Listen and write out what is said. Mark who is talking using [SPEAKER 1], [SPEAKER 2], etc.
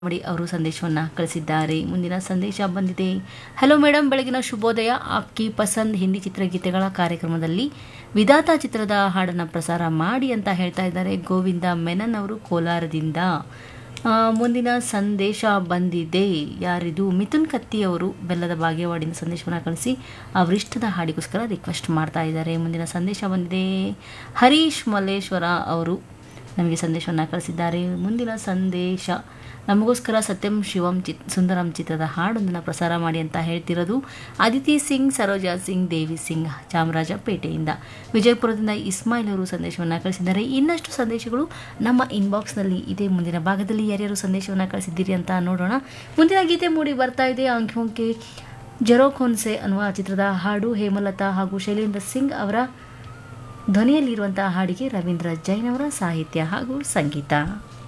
[SPEAKER 1] ಮಾಡಿ ಅವರು ಸಂದೇಶವನ್ನು ಕಳಿಸಿದ್ದಾರೆ ಮುಂದಿನ ಸಂದೇಶ ಬಂದಿದೆ ಹಲೋ ಮೇಡಮ್ ಬೆಳಗಿನ ಶುಭೋದಯ ಆಪ್ಕಿ ಪಸಂದ್ ಹಿಂದಿ ಚಿತ್ರಗೀತೆಗಳ ಕಾರ್ಯಕ್ರಮದಲ್ಲಿ ವಿಧಾತ ಚಿತ್ರದ ಹಾಡನ್ನು ಪ್ರಸಾರ ಮಾಡಿ ಅಂತ ಹೇಳ್ತಾ ಇದ್ದಾರೆ ಗೋವಿಂದ ಮೆನನ್ ಅವರು ಕೋಲಾರದಿಂದ ಆ, ಮುಂದಿನ ಸಂದೇಶ ಬಂದಿದೆ ಯಾರಿದು ಮಿಥುನ್ ಕತ್ತಿ ಅವರು ಬೆಲ್ಲದ ಬಾಗೇವಾಡಿನ ಸಂದೇಶವನ್ನು ಕಳಿಸಿ ಅವರಿಷ್ಟದ ಹಾಡಿಗೋಸ್ಕರ ರಿಕ್ವೆಸ್ಟ್ ಮಾಡ್ತಾ ಇದ್ದಾರೆ ಮುಂದಿನ ಸಂದೇಶ ಬಂದಿದೆ ಹರೀಶ್ ಮಲ್ಲೇಶ್ವರ ಅವರು ನಮಗೆ ಸಂದೇಶವನ್ನು ಕಳಿಸಿದ್ದಾರೆ ಮುಂದಿನ ಸಂದೇಶ ನಮಗೋಸ್ಕರ ಸತ್ಯಂ ಶಿವಂ ಚಿತ್ ಸುಂದರಂ ಚಿತ್ರದ ಹಾಡೊಂದನ್ನು ಪ್ರಸಾರ ಮಾಡಿ ಅಂತ ಹೇಳ್ತಿರೋದು ಅದಿತಿ ಸಿಂಗ್ ಸರೋಜಾ ಸಿಂಗ್ ದೇವಿ ಸಿಂಗ್ ಚಾಮರಾಜಪೇಟೆಯಿಂದ ವಿಜಯಪುರದಿಂದ ಇಸ್ಮಾಯಿಲ್ ಅವರು ಸಂದೇಶವನ್ನು ಕಳಿಸಿದ್ದಾರೆ ಇನ್ನಷ್ಟು ಸಂದೇಶಗಳು ನಮ್ಮ ಇನ್ಬಾಕ್ಸ್ನಲ್ಲಿ ಇದೆ ಮುಂದಿನ ಭಾಗದಲ್ಲಿ ಯಾರ್ಯಾರು ಸಂದೇಶವನ್ನು ಕಳಿಸಿದ್ದೀರಿ ಅಂತ ನೋಡೋಣ ಮುಂದಿನ ಗೀತೆ ಮೂಡಿ ಬರ್ತಾ ಇದೆ ಆಂಖ್ಯೋಂಕೆ ಜರೋಖೋನ್ಸೆ ಅನ್ನುವ ಚಿತ್ರದ ಹಾಡು ಹೇಮಲತಾ ಹಾಗೂ ಶೈಲೇಂದ್ರ ಸಿಂಗ್ ಅವರ ಧ್ವನಿಯಲ್ಲಿರುವಂತಹ ಹಾಡಿಗೆ ರವೀಂದ್ರ ಜೈನ್ ಅವರ ಸಾಹಿತ್ಯ ಹಾಗೂ ಸಂಗೀತ